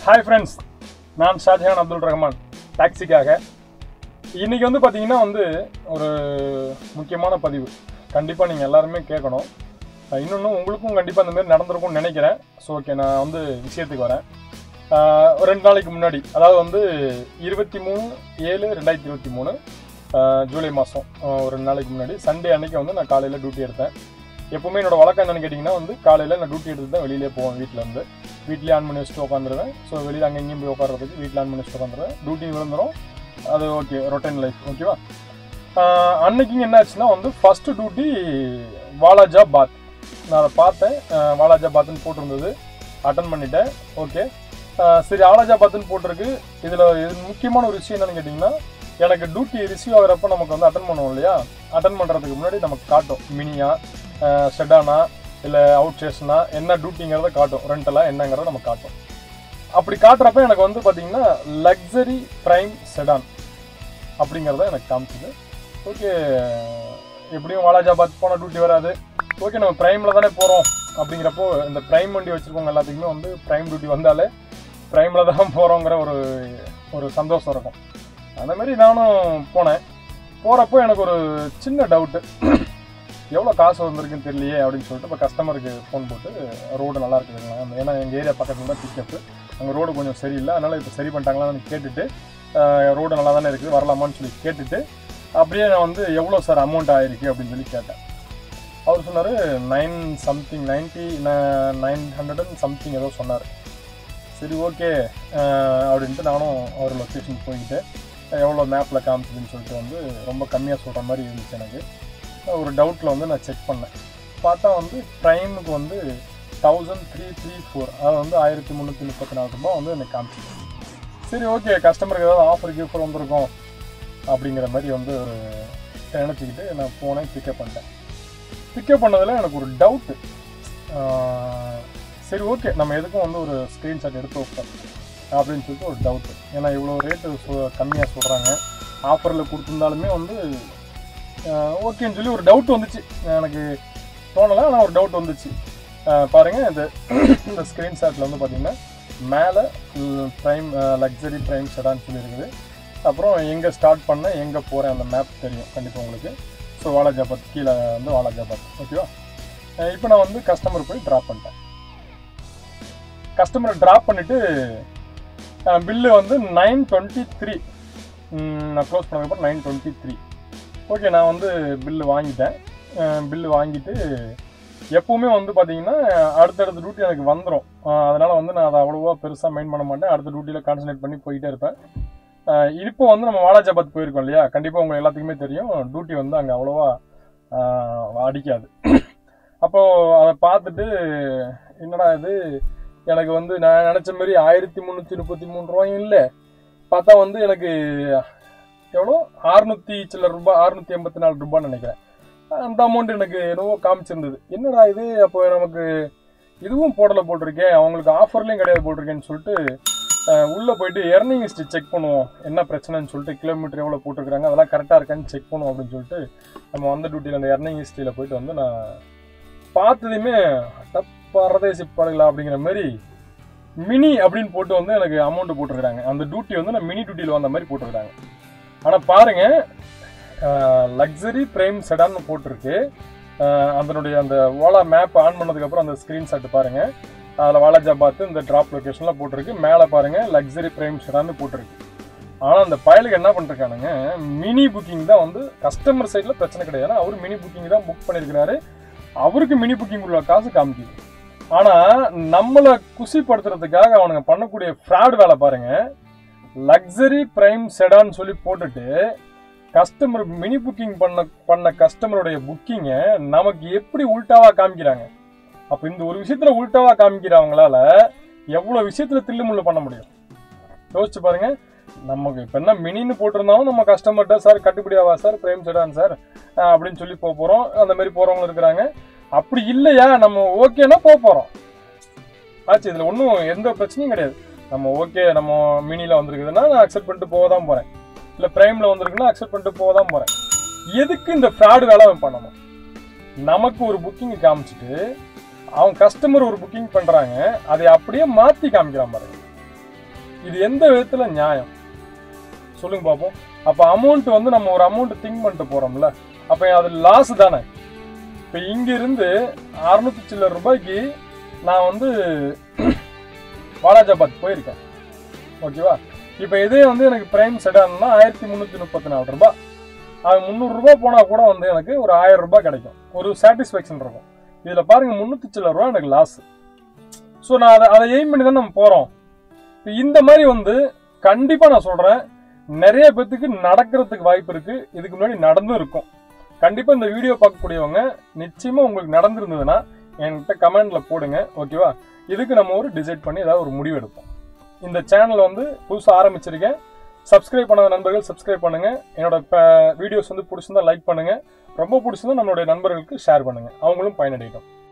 hi friends நான் ஷாஜஹான் அப்துல் ரஹ்மான் டாக்ஸிக்காக இன்னைக்கு வந்து பார்த்தீங்கன்னா வந்து ஒரு முக்கியமான பதிவு கண்டிப்பாக நீங்கள் எல்லாருமே கேட்கணும் இன்னொன்று உங்களுக்கும் கண்டிப்பாக இந்த மாதிரி நடந்திருக்கும்னு நினைக்கிறேன் ஸோ ஓகே நான் வந்து விஷயத்துக்கு வரேன் ஆஹ் ஒரு ரெண்டு நாளைக்கு முன்னாடி அதாவது வந்து இருபத்தி மூணு ஏழு ரெண்டாயிரத்தி இருபத்தி மூணு ஜூலை மாதம் ஒரு ரெண்டு நாளைக்கு முன்னாடி சண்டே அன்னைக்கு வந்து நான் காலையில் டியூட்டி எடுத்தேன் எப்பவுமே என்னோட வழக்கம் என்னன்னு கேட்டிங்கன்னா வந்து காலையில் நான் டியூட்டி எடுத்து தான் வெளியிலே போவேன் வீட்டில் இருந்து வீட்லேயே ஆன் பண்ணி வச்சுட்டு உட்காந்துருவேன் ஸோ வெளியில் அங்கே இங்கேயும் போய் உட்காரதுக்கு வீட்டில் ஆன் பண்ணி வச்சுட்டு உட்காந்துருவேன் டியூட்டி விழுந்துரும் அது ஓகே ரொட்டைன் லைஃப் ஓகேவா ஆஹ் அன்னைக்கு என்ன ஆச்சுன்னா வந்து ஃபஸ்ட்டு டியூட்டி வாலாஜா பாத் நான் அதை பார்த்தேன் ஆஹ் வாலாஜா பாத்னு போட்டிருந்தது அட்டன் பண்ணிட்டேன் ஓகே சரி வாலாஜா பாத்னு போட்டிருக்கு இதில் இது முக்கியமான ஒரு விஷயம் என்னன்னு கேட்டிங்கன்னா எனக்கு டியூட்டி ரிசீவ் ஆகிறப்ப நமக்கு வந்து அட்டன் பண்ணுவோம் இல்லையா அட்டன் பண்ணுறதுக்கு முன்னாடி நமக்கு காட்டும் மினியா செடானா இல்லை அவுட் ஸ்டேஷனா என்ன டியூட்டிங்கிறத காட்டும் ரெண்டெல்லாம் என்னங்கிறத நமக்கு காட்டும் அப்படி காட்டுறப்ப எனக்கு வந்து பார்த்தீங்கன்னா லக்ஸரி ப்ரைம் செடான் அப்படிங்கிறத எனக்கு காமிச்சுது ஓகே எப்படியும் வாலாஜாபாத் போனால் டியூட்டி வராது ஓகே நம்ம ப்ரைமில் தானே போகிறோம் அப்படிங்கிறப்போ இந்த ப்ரைம் வண்டி வச்சுருக்கவங்க எல்லாத்துக்குமே வந்து ப்ரைம் டியூட்டி வந்தாலே ப்ரைமில் தான் போகிறோங்கிற ஒரு ஒரு சந்தோஷம் இருக்கும் அந்த மாதிரி நானும் போனேன் போகிறப்போ எனக்கு ஒரு சின்ன டவுட்டு எவ்வளோ காசு வந்திருக்குன்னு தெரியலையே அப்படின்னு சொல்லிட்டு இப்போ கஸ்டமருக்கு ஃபோன் போட்டு ரோடு நல்லா இருக்குதுங்களா ஏன்னா எங்கள் ஏரியா பக்கத்தில் தான் பிக்கப்பு அங்கே ரோடு கொஞ்சம் சரியில்லை அதனால் இப்போ சரி பண்ணிட்டாங்களான்னு கேட்டுட்டு ரோடு நல்லா தானே இருக்குது வரலாமான்னு சொல்லி கேட்டுட்டு அப்படியே நான் வந்து எவ்வளோ சார் அமௌண்ட் ஆயிருக்கு அப்படின்னு சொல்லி கேட்டேன் அவர் சொன்னார் nine something ninety nine hundred and something ஏதோ சொன்னார் சரி ஓகே அப்படின்ட்டு நானும் அவர் லொக்கேஷன் போய்கிட்டு எவ்வளோ மேப்பில் காமிச்சதுன்னு சொல்லிட்டு வந்து ரொம்ப கம்மியாக சொல்கிற மாதிரி இருந்துச்சு எனக்கு ஒரு டவுட்டில் வந்து நான் செக் பண்ணேன் பார்த்தா வந்து ப்ரைமுக்கு வந்து தௌசண்ட் த்ரீ த்ரீ ஃபோர் அதாவது வந்து ஆயிரத்தி முந்நூற்றி முப்பத்தி நாலு ரூபாய் வந்து எனக்கு காமிச்சிச்சு சரி ஓகே கஸ்டமருக்கு ஏதாவது ஆஃபர் கீஃபர் வந்திருக்கும் அப்படிங்கிற மாதிரி வந்து ஒரு நினச்சிக்கிட்டு நான் போனேன் பிக்கப் பண்ணிட்டேன் பிக்கப் பண்ணதில் எனக்கு ஒரு டவுட்டு சரி ஓகே நம்ம எதுக்கும் வந்து ஒரு ஸ்க்ரீன்ஷாட் எடுத்து வைப்போம் அப்படின்னு சொல்லிட்டு ஒரு டவுட்டு ஏன்னா இவ்வளோ ரேட்டு கம்மியாக சொல்கிறாங்க ஆஃபரில் கொடுத்துருந்தாலுமே வந்து ஓகேன்னு சொல்லி ஒரு டவுட் வந்துச்சு எனக்கு தோணலை ஆனால் ஒரு டவுட் வந்துச்சு பாருங்கள் இந்த இந்த ஸ்க்ரீன்ஷாட்டில் வந்து பார்த்தீங்கன்னா மேலே ப்ரைம் லக்ஸரி ப்ரைம் செடான்னு சொல்லியிருக்குது அப்புறம் எங்கே ஸ்டார்ட் பண்ண எங்கே போகிறேன் அந்த மேப் தெரியும் கண்டிப்பாக உங்களுக்கு ஸோ வாலாஜாபாத் கீழே வந்து வாலாஜாபாத் ஓகேவா இப்போ நான் வந்து கஸ்டமர் போய் ட்ராப் பண்ணிட்டேன் கஸ்டமரை ட்ராப் பண்ணிவிட்டு பில்லு வந்து நைன் டுவெண்ட்டி த்ரீ நான் க்ளோஸ் பண்ணதுக்கப்புறம் நைன் டுவெண்ட்டி த்ரீ ஓகே நான் வந்து பில்லு வாங்கிட்டேன் பில்லு வாங்கிட்டு எப்பவுமே வந்து பார்த்தீங்கன்னா அடுத்தடுத்த டியூட்டி எனக்கு வந்துடும் அதனால் வந்து நான் அதை அவ்வளோவா பெருசாக மைண்ட் பண்ண மாட்டேன் அடுத்த டியூட்டியில் கான்சன்ட்ரேட் பண்ணி போயிட்டே இருப்பேன் இப்போ வந்து நம்ம வாலாஜாபாத் போயிருக்கோம் இல்லையா கண்டிப்பாக உங்களுக்கு எல்லாத்துக்குமே தெரியும் டியூட்டி வந்து அங்கே அவ்வளோவா அடிக்காது அப்போது அதை பார்த்துட்டு என்னடா இது எனக்கு வந்து நான் நினச்ச மாதிரி ஆயிரத்தி முந்நூற்றி முப்பத்தி மூணு ரூபாயும் இல்லை பார்த்தா வந்து எனக்கு எவ்வளோ அறுநூத்தி சில்லற ரூபாய் அறுநூத்தி எண்பத்தி நாலு ரூபான்னு நினைக்கிறேன் அந்த அமௌண்ட் எனக்கு என்னவோ காமிச்சிருந்தது என்னடா இது அப்போ நமக்கு இதுவும் போடலை போட்டிருக்கேன் அவங்களுக்கு ஆஃபர்லேயும் கிடையாது போட்டிருக்கேன்னு சொல்லிட்டு உள்ளே போயிட்டு எர்னிங் ஹிஸ்ட்ரி செக் பண்ணுவோம் என்ன பிரச்சனைன்னு சொல்லிட்டு கிலோமீட்டர் எவ்வளோ போட்டிருக்காங்க அதெல்லாம் கரெக்டாக இருக்கான்னு செக் பண்ணுவோம் அப்படின்னு சொல்லிட்டு நம்ம வந்த டியூட்டியில் அந்த எர்னிங் ஹிஸ்ட்ரியில் போயிட்டு வந்து நான் பார்த்ததுமே பரதேசி படங்களா அப்படிங்கிற மாதிரி மினி அப்படின்னு போட்டு வந்து எனக்கு அமௌண்ட் போட்டிருக்காங்க அந்த டியூட்டி வந்து நான் மினி டியூட்டியில் வந்த மாதிரி போட்டிருக்காங்க ஆனால் பாருங்க லக்ஸரி பிரைம் செடான்னு போட்டிருக்கு அதனுடைய அந்த ஓலா மேப் ஆன் பண்ணதுக்கப்புறம் அந்த ஸ்க்ரீன்ஷாட் பாருங்க அதில் வாலாஜா பார்த்து இந்த ட்ராப் லொக்கேஷன்லாம் போட்டிருக்கு மேலே பாருங்க லக்ஸரி பிரைம் செடான்னு போட்டிருக்கு ஆனால் அந்த பயலுக்கு என்ன பண்ணிருக்கானுங்க மினி புக்கிங் தான் வந்து கஸ்டமர் சைடில் பிரச்சனை கிடையாது அவர் மினி புக்கிங் தான் புக் பண்ணியிருக்கிறாரு அவருக்கு மினி புக்கிங் உள்ள காசு காமிக்குது ஆனால் நம்மளை குசிப்படுத்துறதுக்காக அவனுங்க பண்ணக்கூடிய ஃப்ராட் வேலை பாருங்க லக்ஸரி பிரைம் செடான்னு சொல்லி போட்டுட்டு கஸ்டமர் மினி புக்கிங் பண்ண பண்ண கஸ்டமருடைய புக்கிங்கை நமக்கு எப்படி உல்டாவா காமிக்கிறாங்க அப்போ இந்த ஒரு விஷயத்துல உல்டாவா காமிக்கிறவங்களால எவ்வளோ விஷயத்துல தில்லுமுள்ளு பண்ண முடியும் யோசிச்சு பாருங்க நமக்கு இப்போ என்ன மினின்னு போட்டிருந்தாலும் நம்ம கஸ்டமர்கிட்ட சார் கட்டுப்படியாவா சார் பிரேம் செடான் சார் அப்படின்னு சொல்லி போக போகிறோம் அந்த மாதிரி போகிறவங்க இருக்கிறாங்க அப்படி இல்லையா நம்ம ஓகேனா போக போகிறோம் ஆச்சு இதில் ஒன்றும் எந்த பிரச்சனையும் கிடையாது நம்ம ஓகே நம்ம மினியில் வந்திருக்குதுன்னா நான் அக்செப்ட் பண்ணிட்டு போக தான் போகிறேன் இல்லை ப்ரைமில் வந்திருக்குன்னா அக்செப்ட் பண்ணிட்டு போக தான் போகிறேன் எதுக்கு இந்த ஃப்ராடு வேலை அவன் பண்ணணும் நமக்கு ஒரு புக்கிங் காமிச்சிட்டு அவன் கஸ்டமர் ஒரு புக்கிங் பண்றாங்க அதை அப்படியே மாத்தி காமிக்கிறான் பாருங்க இது எந்த விதத்துல நியாயம் சொல்லுங்க பார்ப்போம் அப்போ அமௌண்ட் வந்து நம்ம ஒரு அமௌண்ட் திங்க் பண்ணிட்டு போறோம்ல அப்போ அது லாஸ் தானே இப்போ இங்கிருந்து அறுநூத்தி சில்லற ரூபாய்க்கு நான் வந்து வாலாஜாபாத் போயிருக்கேன் ஓகேவா இப்போ இதே வந்து எனக்கு பிரைம் செடான்னா ஆயிரத்தி முந்நூற்றி முப்பத்தி நாலு ரூபாய் அது முந்நூறுரூபா போனால் கூட வந்து எனக்கு ஒரு ஆயிரம் ரூபாய் கிடைக்கும் ஒரு சாட்டிஸ்ஃபேக்ஷன் இருக்கும் இதில் பாருங்க முந்நூற்றி சில்லற ரூபா எனக்கு லாஸ் ஸோ நான் அதை அதை எய்ம் பண்ணி தான் நம்ம போகிறோம் இந்த மாதிரி வந்து கண்டிப்பாக நான் சொல்கிறேன் நிறைய பேத்துக்கு நடக்கிறதுக்கு வாய்ப்பு இருக்கு இதுக்கு முன்னாடி நடந்தும் இருக்கும் கண்டிப்பாக இந்த வீடியோ பார்க்கக்கூடியவங்க நிச்சயமாக உங்களுக்கு நடந்திருந்ததுன்னா என்கிட்ட கமெண்ட்ல போடுங்க ஓகேவா இதுக்கு நம்ம ஒரு டிசைட் பண்ணி ஏதாவது ஒரு முடிவு எடுப்போம் இந்த சேனல் வந்து புதுசாக ஆரம்பிச்சிருக்கேன் சப்ஸ்கிரைப் பண்ணாத நண்பர்கள் சப்ஸ்கிரைப் பண்ணுங்க என்னோட வீடியோஸ் வந்து பிடிச்சிருந்தா லைக் பண்ணுங்க ரொம்ப பிடிச்சிருந்தா நம்மளுடைய நண்பர்களுக்கு ஷேர் பண்ணுங்க அவங்களும் பயனடையட்டும்